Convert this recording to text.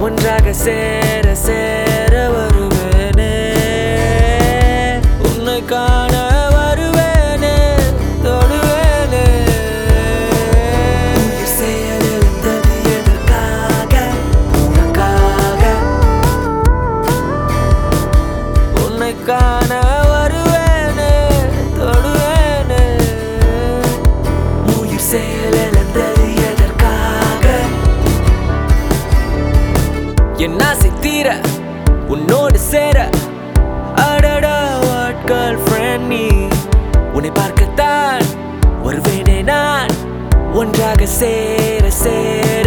ஒன்றாக சேர சேர வருவேனே உன்னை காண வருவேனே தொடுவேனே உயிர் செயலிழந்தது எதற்காக உனக்காக உன்னை காண வருவேனே தொடுவேனே உயிர் செயலிழந்தது எதற்காக என் ஆசை தீர உன்னோடு சேர அடடா வாட் கேர்ள் ஃப்ரெண்ட் நீ உன்னை பார்க்கத்தான் ஒருவேனே நான் ஒன்றாக சேர சேர